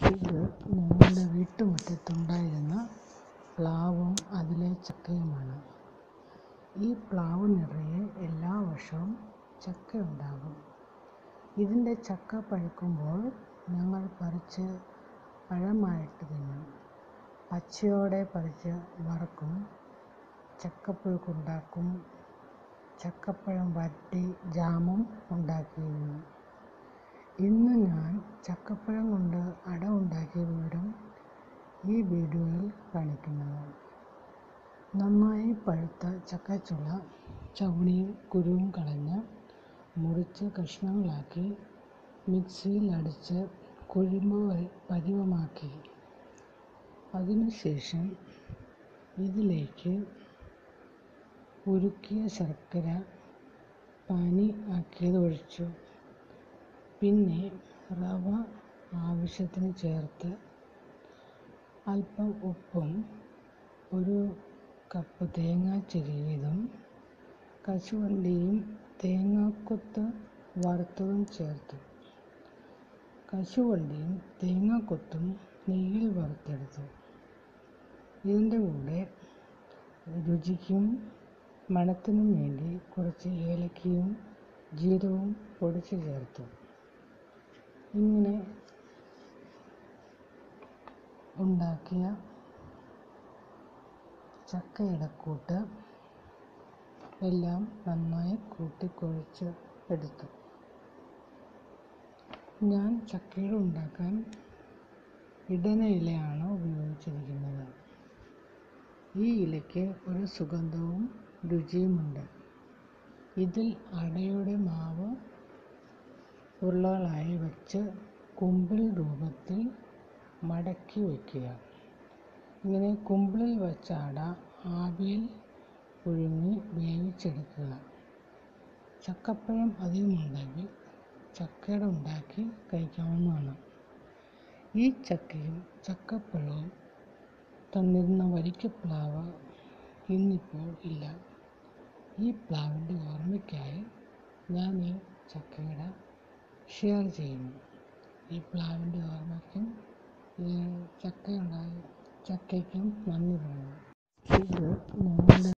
ഇത് ഞങ്ങളുടെ വീട്ടുമുറ്റത്തുണ്ടായിരുന്ന പ്ലാവും അതിലെ ചക്കയുമാണ് ഈ പ്ലാവ് നിറയെ എല്ലാ വർഷവും ചക്കയുണ്ടാകും ഇതിൻ്റെ ചക്ക പഴുക്കുമ്പോൾ ഞങ്ങൾ പറിച്ച് പഴമായിട്ട് തിന്നും പച്ചയോടെ പറിച്ച് വറക്കും ചക്കപ്പുഴുക്കുണ്ടാക്കും ചക്കപ്പഴം വരട്ടി ജാമും ഉണ്ടാക്കിയിരുന്നു ഇന്ന് ഞാൻ ചക്കപ്പഴം കൊണ്ട് അട ഉണ്ടാക്കിയ വിവരം ഈ വീഡിയോയിൽ കാണിക്കുന്നത് നന്നായി പഴുത്ത ചക്കച്ചുള ചവണിയും കുരുവും കളഞ്ഞ് മുറിച്ച് കഷ്ണങ്ങളാക്കി മിക്സിയിൽ അടിച്ച് കുഴമ്പ് പരുവമാക്കി അതിനുശേഷം ഇതിലേക്ക് ഉരുക്കിയ ശർക്കര പാനി ആക്കിയത് ഒഴിച്ചു പിന്നെ റവ ആവശ്യത്തിന് ചേർത്ത് അല്പം ഉപ്പും ഒരു കപ്പ് തേങ്ങ ചിരവിയതും കശുവണ്ടിയും തേങ്ങാക്കൊത്ത് വറുത്തതും ചേർത്തു കശുവണ്ടിയും തേങ്ങാക്കൊത്തും നെയ്യിൽ വറുത്തെടുത്തു ഇതിൻ്റെ കൂടെ രുചിക്കും മണത്തിനും വേണ്ടി കുറച്ച് ഏലക്കയും ജീരകവും പൊടിച്ച് ചേർത്തു ഇങ്ങനെ ഉണ്ടാക്കിയ ചക്കയിടക്കൂട്ട് എല്ലാം നന്നായി കൂട്ടിക്കുഴച്ച് എടുത്തു ഞാൻ ചക്കയുടെ ഉണ്ടാക്കാൻ ഇടന ഇലയാണ് ഉപയോഗിച്ചിരിക്കുന്നത് ഈ ഇലയ്ക്ക് ഒരു സുഗന്ധവും രുചിയുമുണ്ട് ഇതിൽ അടയുടെ മാവ് ഉരുളകളായി വെച്ച് കുമ്പിൾ രൂപത്തിൽ മടക്കി വയ്ക്കുക ഇങ്ങനെ കുമ്പിളിൽ വെച്ച അട ആവിയിൽ പുഴുങ്ങി വേവിച്ചെടുക്കുക ചക്കപ്പഴം അധികമുണ്ടെങ്കിൽ ചക്കയുടെ ഉണ്ടാക്കി കഴിക്കാവുന്നതാണ് ഈ ചക്കയും ചക്കപ്പഴവും തന്നിരുന്ന വരിക്കപ്ലാവ് ഇന്നിപ്പോൾ ഇല്ല ഈ പ്ലാവിൻ്റെ ഓർമ്മയ്ക്കായി ഞാൻ ഈ ചക്കയുടെ ഷെയർ ചെയ്യുന്നു ഈ പ്ലാവിൻ്റെ ഓർമ്മയ്ക്കും ഈ ചക്കയുണ്ടായ ചക്കയ്ക്കും നന്ദി പറയുന്നു ഇത് ഞങ്ങളുടെ